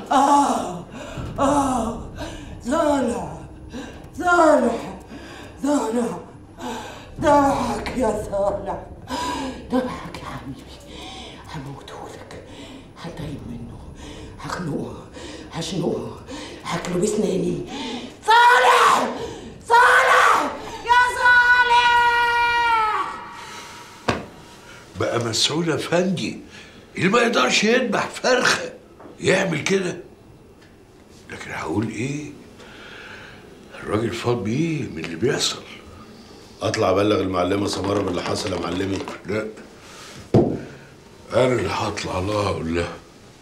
آه آه صالح صالح صالح ضحك يا صالح ضحك يا حبيبي هموتهولك هطيب منه هخنقه هشنقه هاكله بسناني صالح صالح يا صالح بقى مسؤول افندي اللي ما يقدرش يذبح فرخه يعمل كده لكن هقول ايه الراجل فاض بيه من اللي بيحصل اطلع ابلغ المعلمه سماره باللي حصل يا معلمي لا انا اللي هطلع لها اقول لها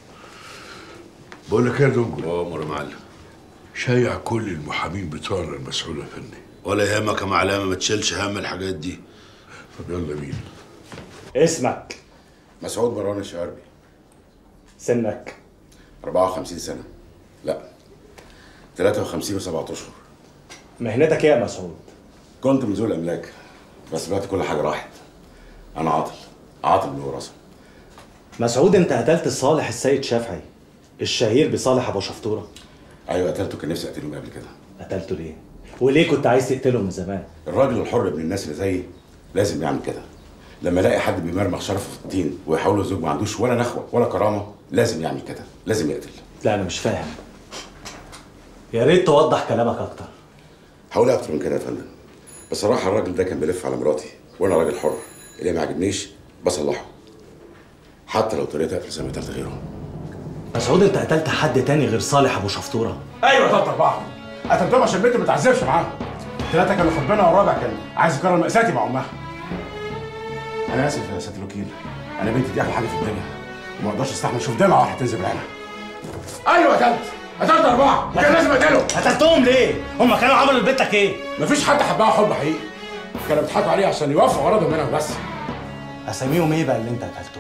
بقول لك ايه يا دنجل امر يا معلم شيع كل المحامين بتوعنا المسؤول افندي ولا يهمك يا معلمه ما تشيلش هم الحاجات دي طب يلا بينا اسمك مسعود مروان الشعربي سنك 54 سنة لا 53 و7 اشهر مهنتك ايه يا مسعود كنت من ذوي الاملاك بس دلوقتي كل حاجة راحت انا عاطل عاطل من الوراثة مسعود انت قتلت صالح السيد شافعي الشهير بصالح ابو شفطوره ايوه قتلته كان نفسي اقتله من قبل كده قتلته ليه وليه كنت عايز تقتله من زمان الراجل الحر ابن الناس اللي زيي لازم يعمل كده لما الاقي حد بيمرمغ شرفه في الطين ويحاول زوج ما عندوش ولا نخوه ولا كرامه لازم يعمل كده لازم يقتل لا انا مش فاهم يا ريت توضح كلامك اكتر هقول اكتر من كده يا فندم بصراحه الراجل ده كان بيلف على مراتي وانا راجل حر اللي ما عجبنيش بصلحه حتى لو طريقه اقتل زي ما قتلت غيره مسعود انت قتلت حد تاني غير صالح ابو شفطوره ايوه ثلاثة أربعة قتلتهم عشان البنت ما تعذبش معاهم ثلاثة كانوا حبنا والرابع كان عايز يكرر مأساتي مع أمها أنا آسف يا سيادة الوكيل أنا بنتي دي أحلى حاجة في الدنيا وما أقدرش أستحمل أشوف دمعة واحدة تنزل من عينها أيوه قتلت قتلت أربعة كان لازم أقتلهم قتلتهم ليه؟ هم كانوا عملوا لبنتك ايه؟ مفيش حد حبها حب حقيقي كانوا بيضحكوا عليه عشان يوفوا غرضهم منها بس اساميهم ايه بقى اللي انت قتلتهم؟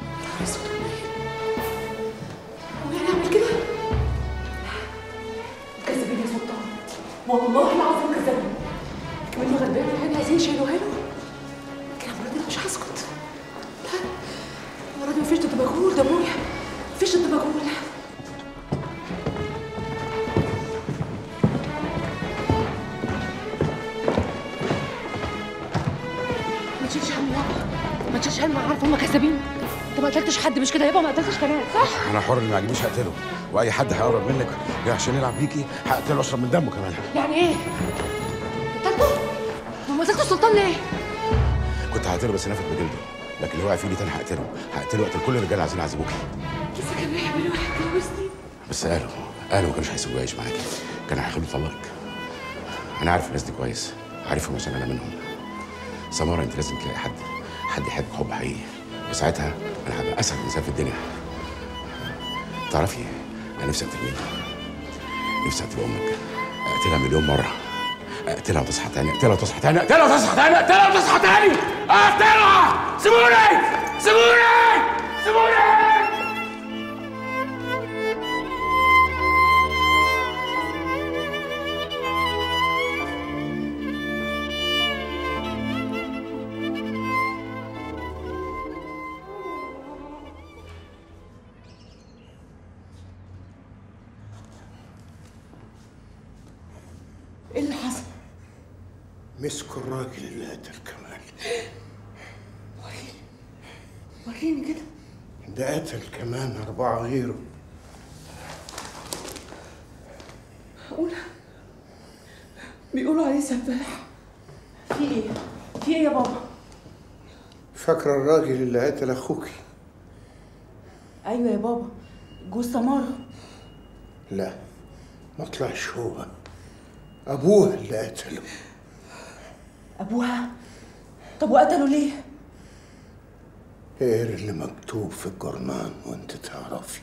هنعمل كده كذابين يا سلطان والله العظيم كذابين كمان غلبان يعني عايزين يشيلوها له لكن المره دي أنا مش هسكت لا المره دي مفيش ضد مجهول ده ابويا مفيش ضد مجهول ما تشيلش هم يابا ما تشيلش هم أنا عارفه هم كذابين انت ما قتلتش حد مش كده يابا ما قتلتش كمان صح؟ أنا حر اللي ما عجبنيش هقتله وأي حد هيقرب منك جاي عشان يلعب بيكي هقتله وأشرب من دمه كمان يعني ايه؟ قتلته؟ ما قتلتش السلطان ليه؟ كنت هقتله بس نافت بجلده لكن لو وقع في ايدي تاني هقتله هقتله وقتل كل الرجاله عايزين يعذبوكي لسه كان بيعملوا هيتجوزني بس قالوا قالوا ما كانوش هيسيبوه يعيش معاكي كانوا هيخلوه يطلقك انا عارف الناس دي كويس عارفهم عشان انا منهم سمارة انت لازم تلاقي حد حد يحبك حب حقيقي وساعتها انا هبقى اسعد انسان في الدنيا تعرفي انا نفسي اقتل مين نفسي اقتل امك اقتلها مليون مره اقتلها وتصحى تاني اقتلها وتصحى تاني اقتلها وتصحى تاني اقتلها وتصحى تاني اقتلها سيبوني سيبوني سيبوني ايه اللي حصل؟ مسكوا الراجل اللي قتل كمال وريني كده ده قتل كمان أربعة غيره معقولة بيقولوا عليه سفاح في ايه؟ في ايه يا بابا؟ فاكرة الراجل اللي قتل أخوكي ايوه يا بابا جوز سمارة لا ما طلعش هو أبوها اللي قتله ابوها طب وقتلوا ليه؟ غير اللي مكتوب في الجرنان وانت تعرفي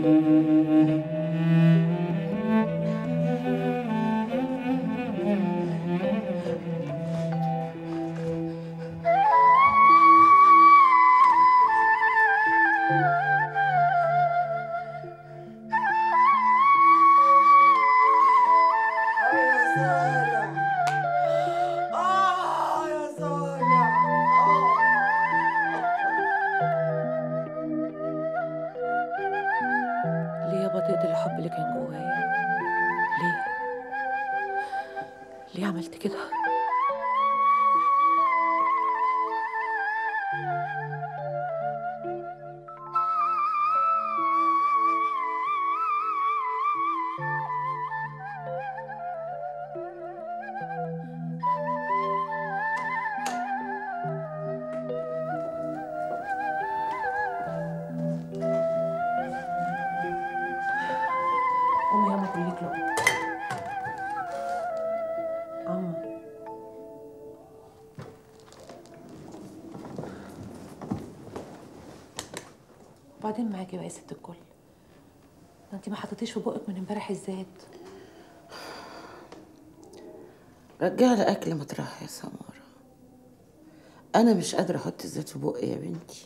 ليه يابا تقتل الحب اللي كان جوايا ليه ليه عملت كده قومي ياما كلك له عم وبعدين معاكي بقى يا ست الكل ده انت ما حطيتيش في بقك من امبارح الزيت رجالة أكل مطرح يا سمارة أنا مش قادرة أحط الزيت في بقي يا بنتي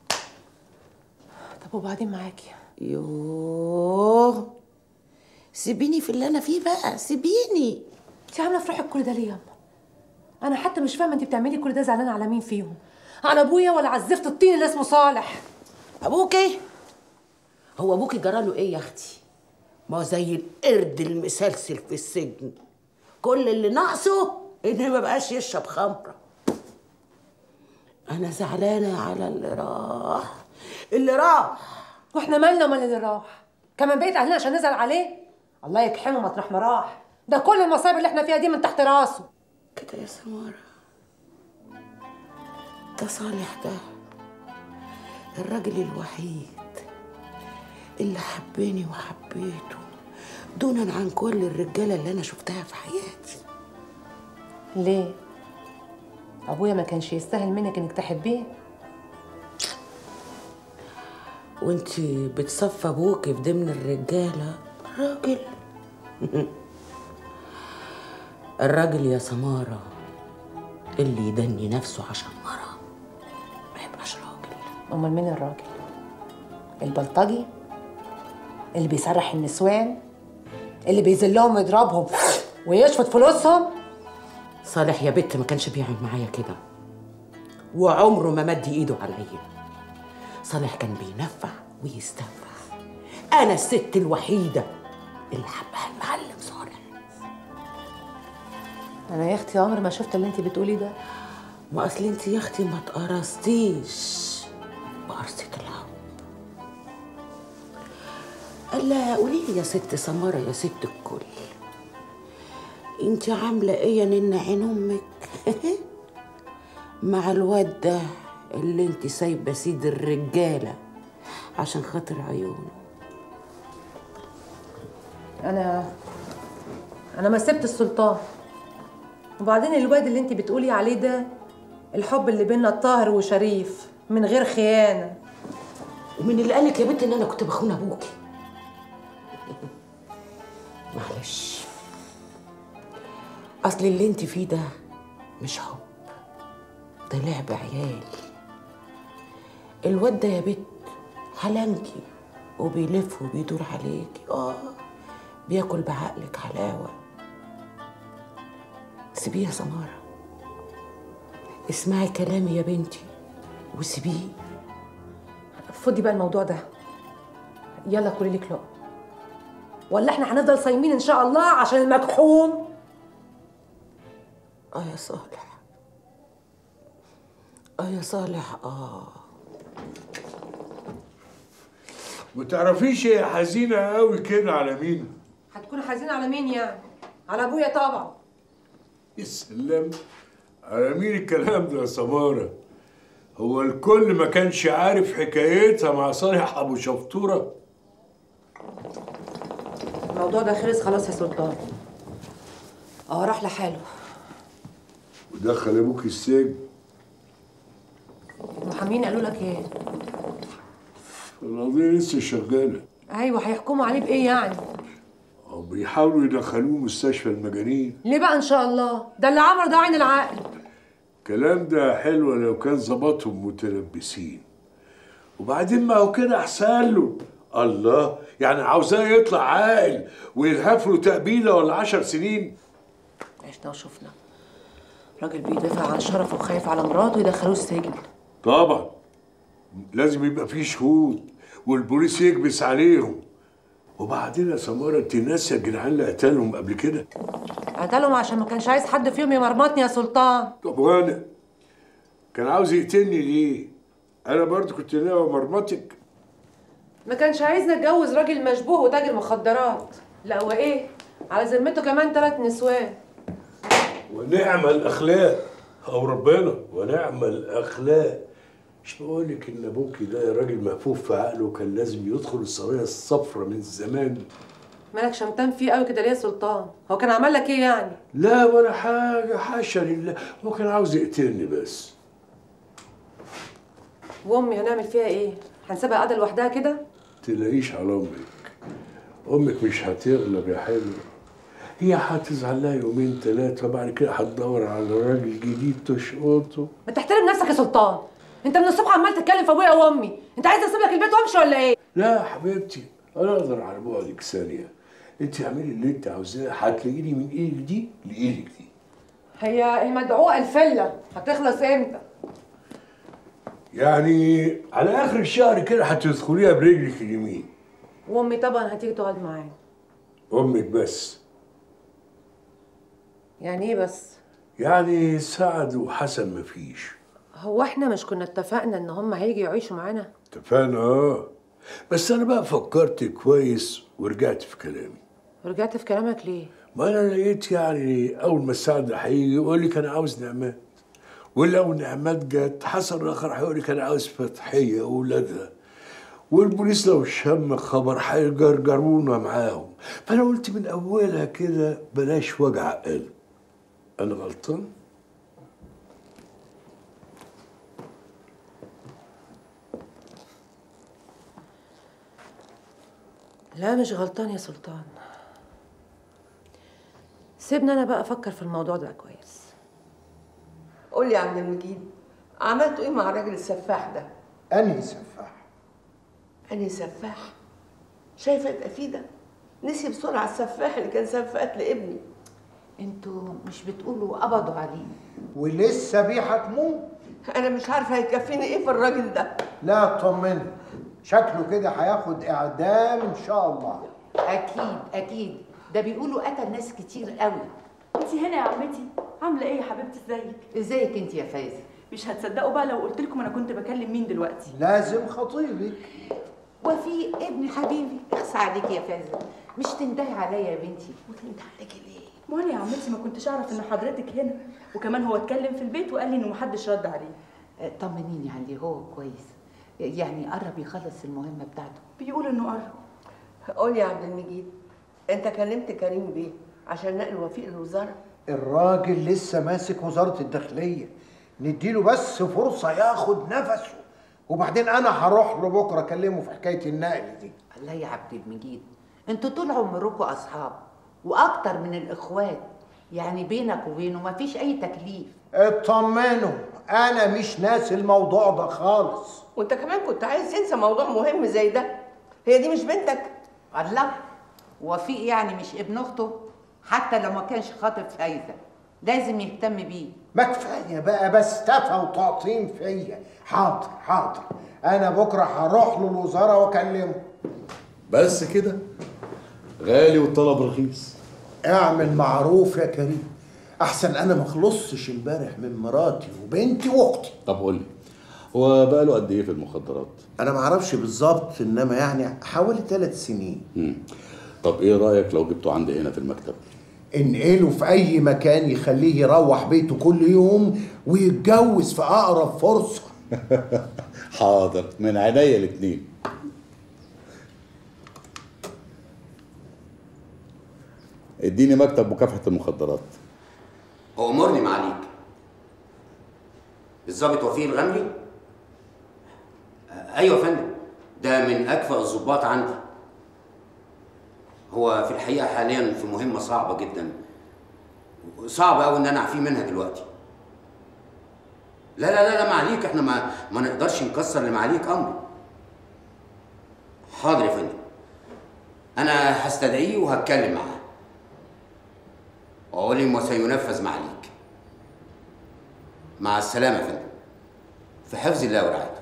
طب وبعدين معاكي يوه سيبيني في اللي أنا فيه بقى سيبيني انت عامله في روحك كل ده ليه ياما انا حتى مش فاهمه انت بتعملي كل ده زعلانه على مين فيهم على ابويا ولا على الزفت الطين اللي اسمه صالح أبوكي هو أبوكي جراله إيه يا أختي؟ ما هو زي القرد المسلسل في السجن كل اللي ناقصه إن ما بقاش يشرب خمرة أنا زعلانة على اللي راح اللي راح واحنا مالنا ومال اللي راح كمان بقيت اهلنا عشان نزعل عليه الله يكحمه مطرح ما راح ده كل المصايب اللي احنا فيها دي من تحت راسه كده يا سمارة ده صالح ده الراجل الوحيد اللي حبني وحبيته دونا عن كل الرجالة اللي أنا شفتها في حياتي ليه ابويا ما كانش يستاهل منك انك تحبيه وانت بتصفى ابوكي في ضمن الرجالة راجل الراجل يا سمارة اللي يدني نفسه عشان مرة ما يبقاش راجل امال مين الراجل البلطجي اللي بيسرح النسوان اللي بيذلهم ويضربهم ويشفط فلوسهم صالح يا بت ما كانش بيعمل معايا كده وعمره ما مد ايده عليا صالح كان بينفع ويستنفع انا الست الوحيده اللي حبها المعلم صالح انا يا اختي عمري ما شفت اللي انت بتقوليه ده ما اصل انت يا اختي ما تقرصتيش بقرصة الحب الا قولي لي يا ست سمارة يا ست الكل انت عاملة ايه يا نن عين امك مع الواد ده اللي انت سايبه سيد الرجاله عشان خاطر عيونه انا انا ما سبت السلطان وبعدين الواد اللي انت بتقولي عليه ده الحب اللي بينا طاهر وشريف من غير خيانه ومن اللي قالك يا بنت ان انا كنت بخون ابوكي معلش اصل اللي انت فيه ده مش حب ده لعب عيال الواد ده يا بت حلنكي وبيلف وبيدور عليكي اه بياكل بعقلك حلاوه سيبيه يا سماره اسمعي كلامي يا بنتي وسيبيه فضي بقى الموضوع ده يلا كلي لك لقمه ولا احنا هنفضل صايمين ان شاء الله عشان المكحوم اه يا صالح اه يا صالح اه ما تعرفيش هي حزينة قوي كده على مين؟ هتكون حزين على مين يعني على ابويا طبعا يا سلام على مين الكلام ده يا سمارة؟ هو الكل ما كانش عارف حكايتها مع صالح أبو شفطورة؟ الموضوع ده خلص خلاص يا سلطان اه راح لحاله ودخل أبوك السجن المحامين قالوا لك ايه القضية لسه شغالة ايوه هيحكموا عليه بايه يعني أو بيحاولوا يدخلوه مستشفى المجانين ليه بقى ان شاء الله ده اللي عمله ده عين العقل الكلام ده حلو لو كان ظبطهم متلبسين وبعدين ما هو كده احسن له الله يعني عاوزاه يطلع عاقل ويلهف له تأبيلة ولا عشر سنين عشنا وشفنا راجل بيدافع عن شرفه وخايف على مراته يدخلوه السجن طبعا لازم يبقى فيه شهود والبوليس يكبس عليهم وبعدين يا سمارة انت ناسية الجدعان اللي قتلهم قبل كده قتلهم عشان ما كانش عايز حد فيهم يمرمطني يا سلطان طب وانا كان عاوز يقتلني ليه؟ انا برضه كنت ناوي مرمطك ما كانش عايزني اتجوز راجل مشبوه وتاجر مخدرات لا وايه على ذمته كمان ثلاث نسوان ونعم الاخلاق او ربنا ونعم الاخلاق مش بقول لك ان ابوكي ده راجل مهفوف في عقله كان لازم يدخل السرايا الصفرا من زمان مالك شمتان فيه قوي كده ليه يا سلطان هو كان عمل لك ايه يعني لا ولا حاجه حاشا لله هو كان عاوز يقتلني بس وامي هنعمل فيها ايه هنسيبها قاعده لوحدها كده تلاقيش على امك امك مش هتغلب يا حلو هي هتزعل لها يومين ثلاثه وبعد كده هتدور على راجل جديد تشقطه ما تحترم نفسك يا سلطان انت من الصبح عمال تتكلم في ابويا وامي انت عايز اسيب لك البيت وامشي ولا ايه لا يا حبيبتي انا اقدر على بعدك ثانيه انت اعملي اللي انت عاوزاه هتلاقيني من ايدك دي لايدك دي هي المدعوقه الفله هتخلص امتى يعني على اخر الشهر كده هتدخليها برجلك اليمين وامي طبعا هتيجي تقعد معايا امك بس يعني ايه بس يعني سعد وحسن مفيش هو احنا مش كنا اتفقنا ان هم هيجي يعيشوا معانا اتفقنا اه بس انا بقى فكرت كويس ورجعت في كلامي ورجعت في كلامك ليه ما انا لقيت يعني اول ما سعد هيجي يقول لي كان عاوز نعمات ولو نعمات جت حسن الاخر هيقول لي كان عاوز فتحيه واولادها والبوليس لو شم خبر هيجرجرونا معاهم فانا قلت من اولها كده بلاش وجع قلب انا غلطان لا مش غلطان يا سلطان سيبني انا بقى افكر في الموضوع ده كويس قول لي يا عم المجيد عملتوا ايه مع الراجل السفاح ده؟ انهي سفاح انهي سفاح؟ شايفه يبقى فيه ده؟ نسي بسرعه السفاح اللي كان سبب في قتل ابني انتوا مش بتقولوا قبضوا عليه ولسه بيه هتموت انا مش عارفه هيكفيني ايه في الراجل ده لا اطمني شكله كده هياخد اعدام ان شاء الله اكيد اكيد ده بيقولوا قتل ناس كتير قوي انت هنا يا عمتي عامله ايه يا حبيبتي ازيك ازيك انت يا فايزه مش هتصدقوا بقى لو قلت لكم انا كنت بكلم مين دلوقتي لازم خطيبك وفي ابن حبيبي اخصى عليك يا فايزه مش تندهي عليا يا بنتي وتنده عليكي ليه؟ ما انا يا عمتي ما كنتش اعرف ان حضرتك هنا وكمان هو اتكلم في البيت وقال لي انه محدش رد عليه آه، طمنيني عليه هو كويس يعني قرب يخلص المهمه بتاعته بيقول انه قرب قول لي يا عبد المجيد انت كلمت كريم بيه عشان نقل وفيق الوزاره الراجل لسه ماسك وزارة الداخلية نديله بس فرصة ياخد نفسه وبعدين أنا هروح له بكرة أكلمه في حكاية النقل دي الله يا عبد المجيد انتوا طول عمركم اصحاب واكتر من الاخوات يعني بينك وبينه مفيش اي تكليف اطمنوا أنا مش ناسي الموضوع ده خالص وانت كمان كنت عايز تنسى موضوع مهم زي ده هي دي مش بنتك الله وفيق يعني مش ابن اخته حتى لو ما كانش خاطب فايزه لازم يهتم بيه ما كفاية بقى بستفى وتعطين فيا حاضر حاضر أنا بكرة هروح له الوزارة وأكلمه بس كده غالي والطلب رخيص اعمل معروف يا كريم أحسن أنا ما خلصتش امبارح من مراتي وبنتي وأختي طب قول لي هو بقى له قد ايه في المخدرات أنا ما أعرفش بالظبط إنما يعني حوالي ثلاث سنين مم. طب ايه رايك لو جبته عندي هنا في المكتب انقله في أي مكان يخليه يروح بيته كل يوم ويتجوز في أقرب فرصة حاضر من عينيا الاتنين اديني مكتب مكافحه المخدرات أمرني معاليك الضابط وفيق الغمري آه، أيوة يا فندم ده من أكفأ الضباط عندي هو في الحقيقه حاليا في مهمه صعبه جدا صعب قوي ان انا اعفيه منها دلوقتي لا لا لا لا معليك احنا ما ما نقدرش نكسر اللي معليك امر حاضر يا فندم انا هستدعيه وهتكلم معاه واقول له وسينفذ معليك مع السلامه يا فندم في حفظ الله ورعايته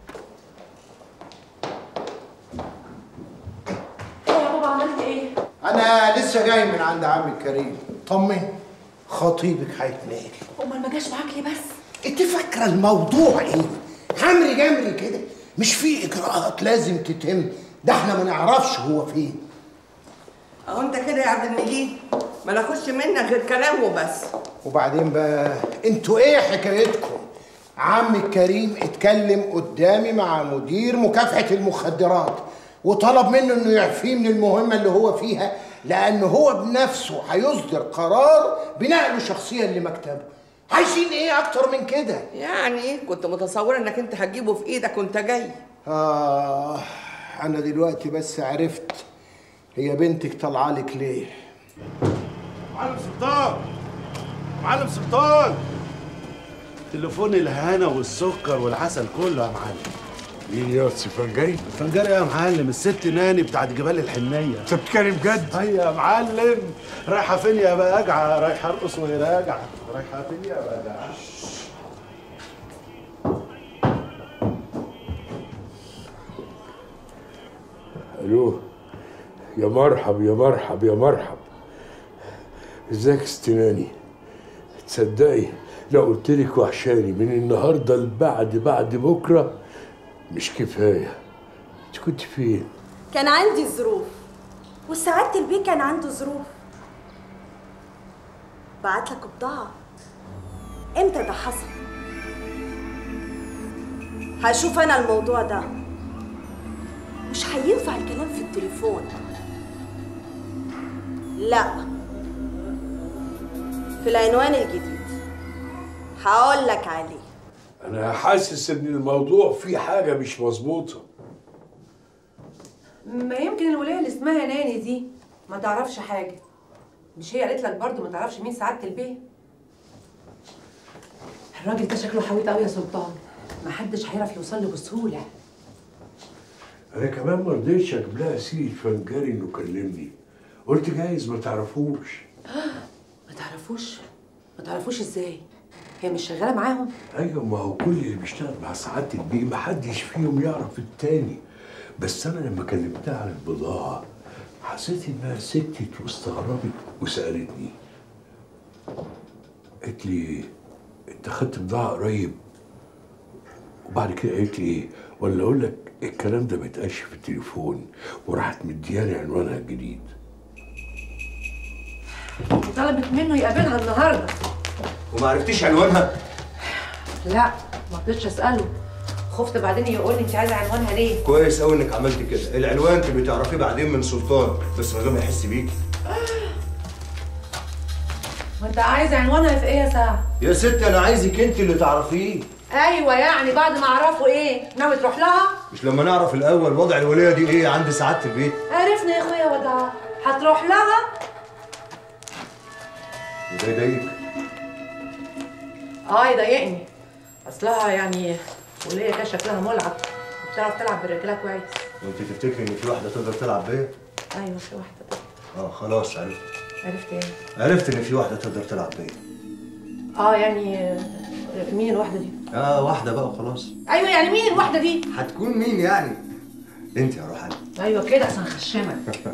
ايه يا بابا عملت ايه؟ انا لسه جاي من عند عم الكريم طمن خطيبك هيتنقل امال ما جاش معاك ليه بس انت فاكره الموضوع ايه حمري جمري كده مش في اجراءات لازم تتم ده احنا ما نعرفش هو فين اهو انت كده يا عبد المجيد ما ناخدش منك غير كلام وبس وبعدين بقى انتوا ايه حكايتكم عم الكريم اتكلم قدامي مع مدير مكافحة المخدرات وطلب منه انه يعفيه من المهمة اللي هو فيها لان هو بنفسه هيصدر قرار بنقله شخصيا لمكتبه عايزين ايه اكتر من كده يعني كنت متصوره انك انت هتجيبه في ايدك وانت جاي آه أنا دلوقتي بس عرفت هي بنتك طالعة لك ليه معلم سلطان معلم سلطان تليفون الهنا والسكر والعسل كله يا معلم مين يا سفنجري؟ فنجاري يا معلم الست ناني بتاعت جبال الحنيه انت بتتكلم جد؟ ايوه يا معلم رايحه فين يا باجعه رايحه ارقص وهي راجعه رايحه فين يا باجعه الو يا مرحب يا مرحب يا مرحب ازيك استناني تصدقي لو قلت لك وحشاني من النهارده لبعد بعد بكره مش كفايه انت كنت فين كان عندي ظروف وسعادة البيه كان عنده ظروف بعت لك بضاعة امتى ده حصل هشوف انا الموضوع ده مش هينفع الكلام في التليفون لا في العنوان الجديد هقول لك عليه انا حاسس ان الموضوع فيه حاجه مش مظبوطه ما يمكن الولايه اللي اسمها ناني دي ما تعرفش حاجه مش هي قالت لك برضه ما تعرفش مين سعاده البيه الراجل ده شكله حويط قوي يا سلطان ما حدش هيعرف يوصل له بسهوله انا كمان ما رضيتش اجيب لها سيره فنجري انه كلمني قلت جايز ما تعرفوش ما تعرفوش ما تعرفوش ازاي هي مش شغاله معاهم ايوه ما هو كل اللي بيشتغل مع سعاده البيه ما حدش فيهم يعرف التاني بس انا لما كلمتها عن البضاعه حسيت انها سكتت واستغربت وسالتني قالت لي انت خدت بضاعه قريب وبعد كده قالت لي ايه ولا اقول لك الكلام ده ما يتقالش في التليفون وراحت مدياني عنوانها الجديد وطلبت منه يقابلها النهارده وما عرفتيش عنوانها لا ما رضيتش اساله خفت بعدين يقول لي انت عايزه عنوانها ليه كويس قوي انك عملت كده العنوان تبقي تعرفيه بعدين من سلطان بس من غير ما يحس بيكي وانت عايز عنوانها في ايه يا ساعه يا ستي انا عايزك انت اللي تعرفيه ايوه يعني بعد ما اعرفه ايه ناوي تروح لها مش لما نعرف الاول وضع الوليه دي ايه عند سعاده البيت عرفنا يا اخويا وداع هتروح لها وده يضايقك اه يضايقني اصلها يعني وليه كده شكلها ملعب بتعرف تلعب بالرجاله كويس وانت تفتكري ان في واحده تقدر تلعب بيا ايوه في واحده اه خلاص عرفت عرفت ايه عرفت ان في واحده تقدر تلعب بيا اه يعني آه، مين الواحده دي اه واحده بقى وخلاص ايوه يعني مين الواحده دي هتكون مين يعني انت يا روحاني ايوه كده عشان خشمك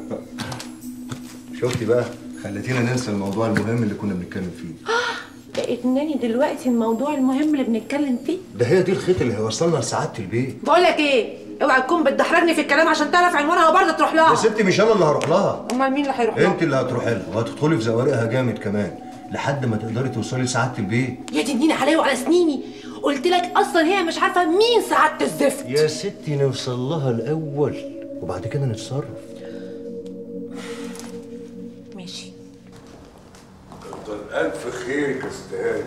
شفتي بقى خليتينا ننسى الموضوع المهم اللي كنا بنتكلم فيه بقيت ناني دلوقتي الموضوع المهم اللي بنتكلم فيه ده هي دي الخيط اللي هيوصلنا لسعاده البيت بقول لك ايه اوعى تكون بتدحرجني في الكلام عشان تعرف عنوانها وبرضه تروح يا لها ستي مش انا اللي هروح لها امال مين اللي هيروح لها انت اللي هتروحي لها وهتدخلي في زوارقها جامد كمان لحد ما تقدري توصلي لسعاده البيت يا تديني عليا وعلى سنيني قلت لك اصلا هي مش عارفه مين سعاده الزفت يا ستي نوصل لها الاول وبعد كده نتصرف ماشي كتر الف خيرك يا استاذ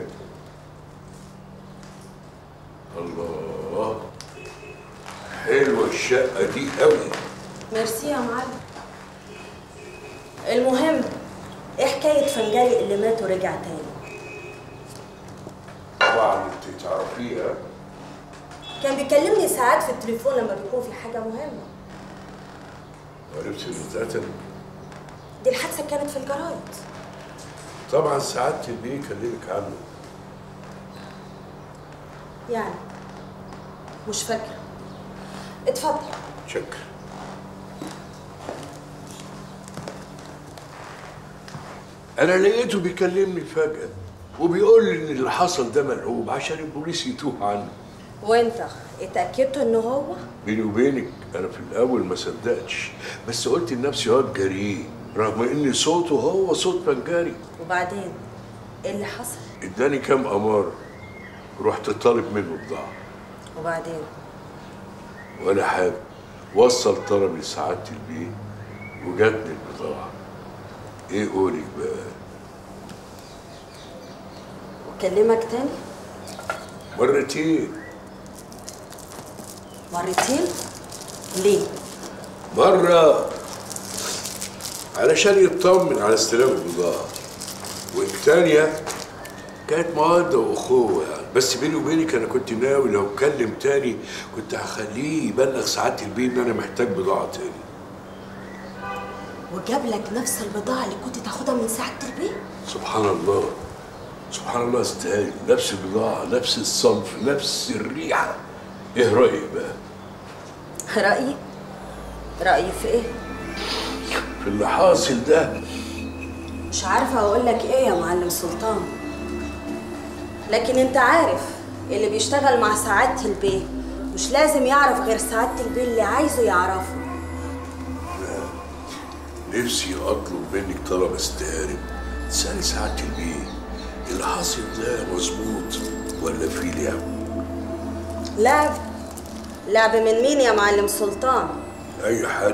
الله حلوه الشقه دي قوي ميرسي يا معلم المهم ايه حكايه فنجاري اللي مات ورجع تاني طبعا انت تعرفيها كان بيكلمني ساعات في التليفون لما بيكون في حاجه مهمه عرفت انه اتقتل دي الحادثه كانت في الجرايد طبعا سعادة البيه كلمك عنه يعني مش فاكره اتفضل شكرا انا لقيته بيكلمني فجأة وبيقول لي ان اللي حصل ده ملعوب عشان البوليس يتوه عنه وانت اتاكدت انه هو بيني وبينك انا في الاول ما صدقتش بس قلت لنفسي واد جريء رغم ان صوته هو صوت بنجاري وبعدين ايه اللي حصل اداني كام اماره رحت طالب منه بضاعه وبعدين ولا حاجه وصل طلبي لسعاده البيه وجاتني البضاعه ايه قولك بقى كلمك تاني مرتين مرتين ليه مرة علشان يطمن على استلام البضاعة والتانية كانت مودة وأخوة يعني بس بيني وبينك أنا كنت ناوي لو اتكلم تاني كنت هخليه يبلغ سعادة البيه إن أنا محتاج بضاعة تاني وجاب لك نفس البضاعه اللي كنت تاخدها من سعاده البيت سبحان الله سبحان الله استاهل نفس البضاعة نفس الصنف نفس الريحة إيه رأيك بقى رايي رايي في ايه في اللي حاصل ده مش عارفه اقول لك ايه يا معلم سلطان لكن انت عارف اللي بيشتغل مع سعاده البيه مش لازم يعرف غير سعاده البيه اللي عايزه يعرفه نفسي اطلب منك طلب استهارب تسالي سعاده البيه اللي حاصل ده مظبوط ولا في لعب لعب لعب من مين يا معلم سلطان اي حد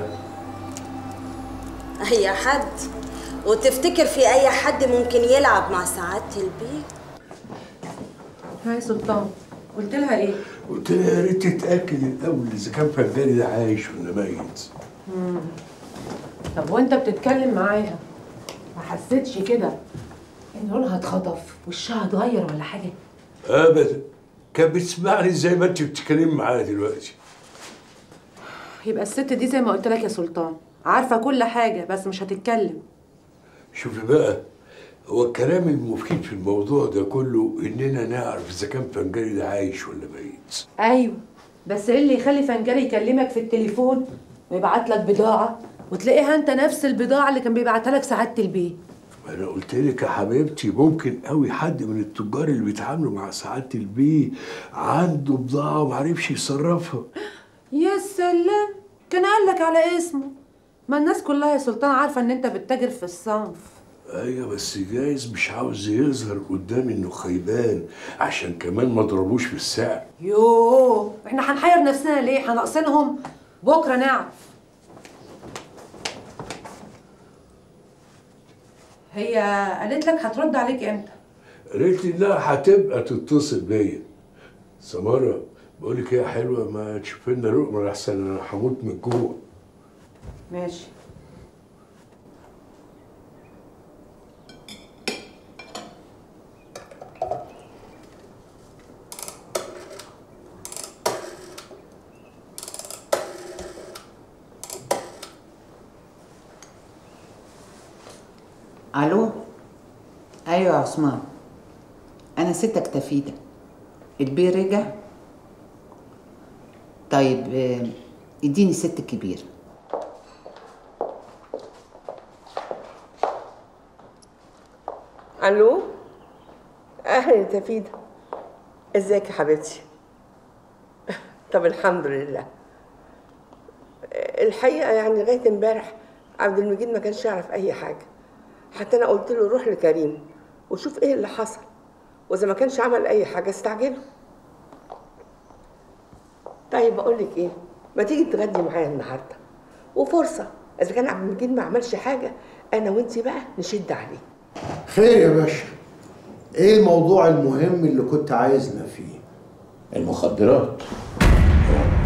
اي حد وتفتكر في اي حد ممكن يلعب مع سعاده البيه هاي سلطان قلت لها ايه؟ قلت لها يا ريت تتاكد الاول اذا كان فنجاني ده عايش ولا ميت مم. طب وانت بتتكلم معاها ما حسيتش كده ان لونها اتخطف وشها اتغير ولا حاجه ابدا كانت بتسمعني زي ما انت بتتكلمي معايا دلوقتي يبقى الست دي زي ما قلت لك يا سلطان عارفه كل حاجه بس مش هتتكلم شوفي بقى هو الكلام المفيد في الموضوع ده كله اننا نعرف اذا كان فنجاني ده عايش ولا ميت ايوه بس ايه اللي يخلي فنجري يكلمك في التليفون ويبعت لك بضاعه وتلاقيها انت نفس البضاعه اللي كان بيبعتها لك سعاده البيه انا قلت لك يا حبيبتي ممكن قوي حد من التجار اللي بيتعاملوا مع سعاده البيه عنده بضاعه ومعرفش يصرفها يا سلام كان قال لك على اسمه ما الناس كلها يا سلطان عارفه ان انت بتتاجر في الصنف ايوه بس جايز مش عاوز يظهر قدامي انه خيبان عشان كمان ما ضربوش في السعر يوه احنا هنحير نفسنا ليه هنقصنهم بكره نعرف هي قالت لك هترد عليك امتى قالت لي انها هتبقى تتصل بيا سماره بقول لك ايه يا حلوه ما تشوف لنا لقمه احسن انا هموت من الجوع ماشي الو ايوه يا عثمان انا ستك تفيده البيه رجع طيب آه، اديني ست كبير الو اهلا يا تفيدة ازيك يا حبيبتي طب الحمد لله الحقيقه يعني لغايه امبارح عبد المجيد ما كانش يعرف اي حاجه حتى انا قلت له روح لكريم وشوف ايه اللي حصل واذا ما كانش عمل اي حاجه استعجله طيب بقول لك ايه ما تيجي تغدي معايا النهارده وفرصه اذا كان عبد المجيد ما عملش حاجه انا وانت بقى نشد عليه خير يا باشا ايه الموضوع المهم اللي كنت عايزنا فيه المخدرات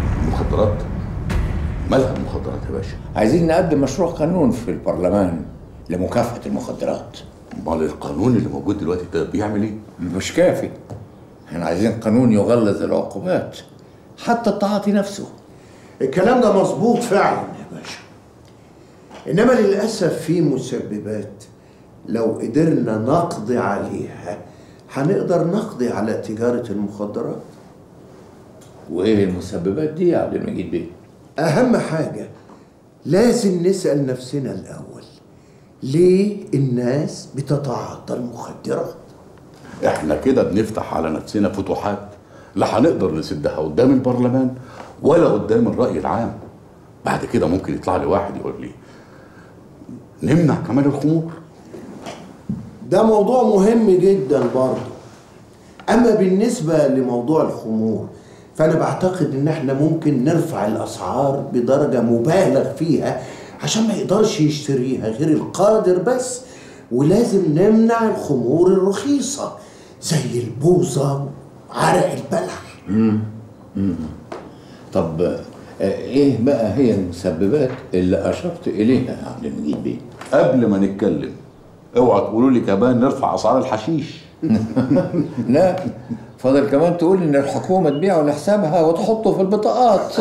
المخدرات مالها المخدرات يا باشا عايزين نقدم مشروع قانون في البرلمان لمكافحة المخدرات امال القانون اللي موجود دلوقتي ده بيعمل ايه؟ مش كافي احنا عايزين قانون يغلظ العقوبات حتى التعاطي نفسه الكلام ده مظبوط فعلا يا باشا انما للاسف في مسببات لو قدرنا نقضي عليها هنقدر نقضي على تجاره المخدرات وايه المسببات دي يا عبد المجيد بيه؟ اهم حاجه لازم نسال نفسنا الاول ليه الناس بتتعاطى المخدرات احنا كده بنفتح على نفسنا فتوحات لا هنقدر نسدها قدام البرلمان ولا قدام الرأي العام بعد كده ممكن يطلع لي واحد يقول لي نمنع كمان الخمور ده موضوع مهم جدا برضه اما بالنسبه لموضوع الخمور فانا بعتقد ان احنا ممكن نرفع الاسعار بدرجه مبالغ فيها عشان ما يقدرش يشتريها غير القادر بس ولازم نمنع الخمور الرخيصه زي البوظه وعرق البلح مم. مم. طب آه، ايه بقى هي المسببات اللي اشرت اليها يا عبد المجيد بيه؟ قبل ما نتكلم اوعى تقولوا لي كمان نرفع اسعار الحشيش لا فاضل كمان تقول ان الحكومه تبيعه لحسابها وتحطه في البطاقات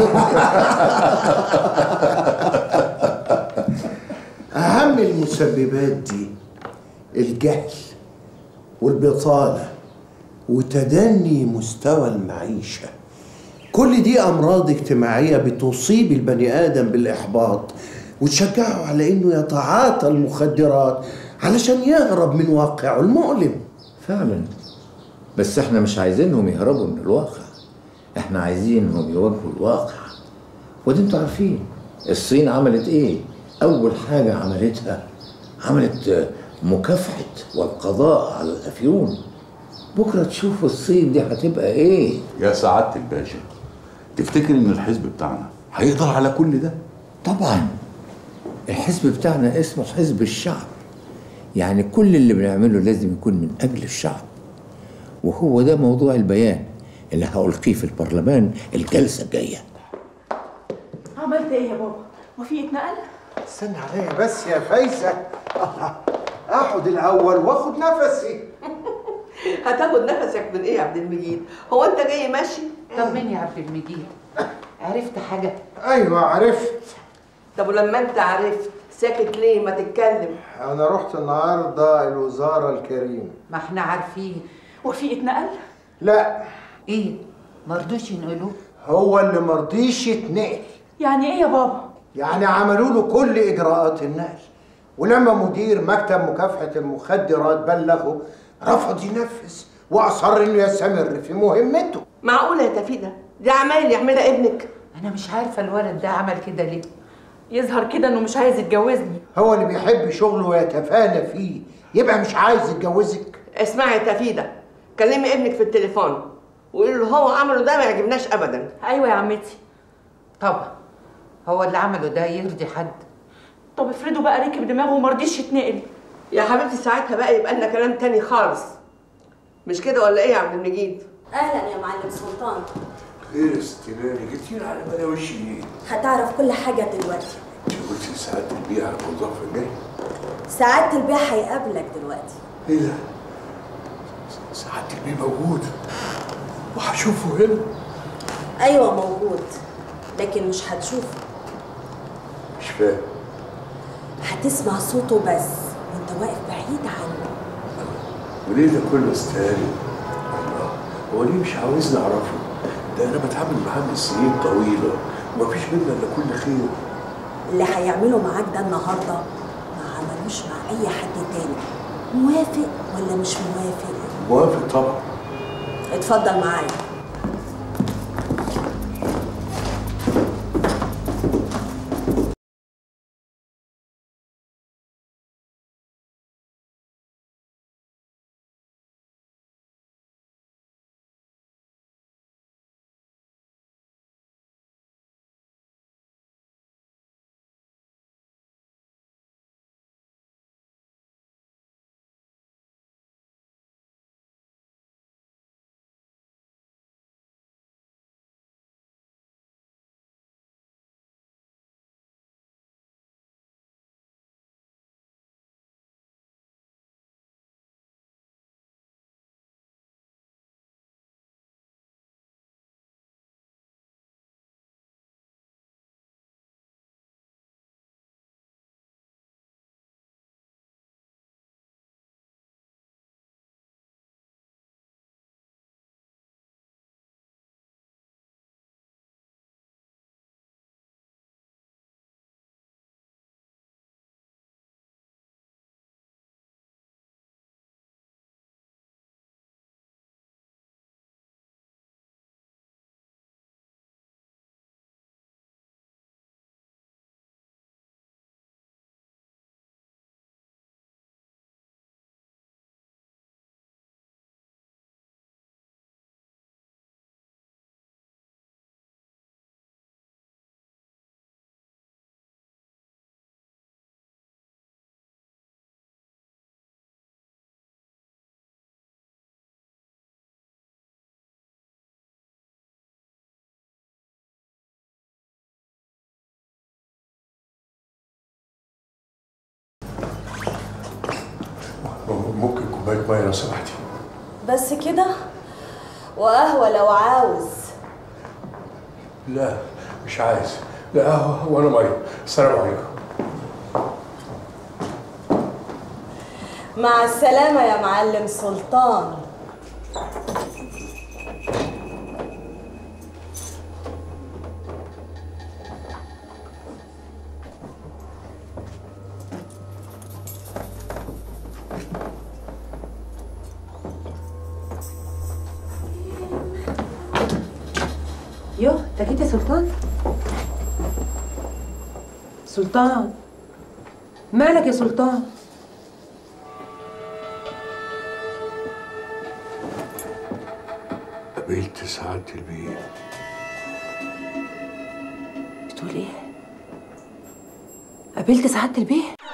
اهم المسببات دي الجهل والبطاله وتدني مستوى المعيشه كل دي امراض اجتماعيه بتصيب البني ادم بالاحباط وتشجعه على انه يتعاطى المخدرات علشان يهرب من واقعه المؤلم فعلا بس احنا مش عايزينهم يهربوا من الواقع احنا عايزينهم يواجهوا الواقع ودي انتوا عارفين الصين عملت ايه اول حاجه عملتها عملت آه، مكافحه والقضاء على الافيون بكره تشوفوا الصين دي هتبقى ايه يا سعادة الباشا تفتكر ان الحزب بتاعنا هيقدر على كل ده طبعا الحزب بتاعنا اسمه حزب الشعب يعني كل اللي بنعمله لازم يكون من اجل الشعب وهو ده موضوع البيان اللي هألقيه في البرلمان الجلسه الجايه عملت ايه يا بابا؟ وفي اتنقل؟ استنى عليا بس يا فايزه الله اقعد الاول واخد نفسي هتاخد نفسك من ايه يا عبد المجيد؟ هو انت جاي ماشي؟ طب مين يا عبد المجيد عرفت حاجه ايوه عرفت طب ولما انت عرفت ساكت ليه ما تتكلم انا رحت النهارده الوزاره الكريمه ما احنا عارفين وفي اتنقل؟ لا ايه مرضوش ينقلوه هو اللي مرضيش يتنقل يعني ايه يا بابا؟ يعني عملوا له كل اجراءات النقل ولما مدير مكتب مكافحه المخدرات بلغه رفض ينفذ واصر انه يستمر في مهمته معقوله يا تفيده دي عمايل يعملها ابنك انا مش عارفه الولد ده عمل كده ليه يظهر كده انه مش عايز يتجوزني هو اللي بيحب شغله ويتفانى فيه يبقى مش عايز يتجوزك اسمعي يا تفيده كلمي ابنك في التليفون وقولي له هو عمله ده ما يعجبناش ابدا ايوه يا عمتي طبعا هو اللي عمله ده يرضي حد طب افرضوا بقى ركب دماغه وما رضيش يتنقل يا حبيبتي ساعتها بقى يبقى لنا كلام تاني خالص مش كده ولا ايه يا عبد المجيد اهلا يا معلم سلطان خير يا ست ناني جبتيني على بالي وشي ايه؟ هتعرف كل حاجه دلوقتي انت قلتي ساعات البيع على الموضوع في الجاي سعاده البيع هيقابلك دلوقتي ايه ده؟ ساعات البيع موجود وهشوفه هنا ايوه موجود لكن مش هتشوفه مش فاهم هتسمع صوته بس وانت واقف بعيد عنه وليه ده كله استاهل؟ الله هو ليه مش عاوزني اعرفه؟ ده انا بتعامل معاه من سنين طويله ومفيش بينا الا كل خير اللي هيعمله معاك ده النهارده ما عملوش مع اي حد تاني موافق ولا مش موافق موافق طبعا اتفضل معايا ميه لو سمحتي بس كده وقهوة لو عاوز لا مش عايز لا قهوه ولا ميه السلام عليكم مع السلامة يا معلم سلطان يوه انت جيت يا سلطان سلطان مالك يا سلطان قابلت سعادة البيت بتقول ايه قابلت سعادة البيه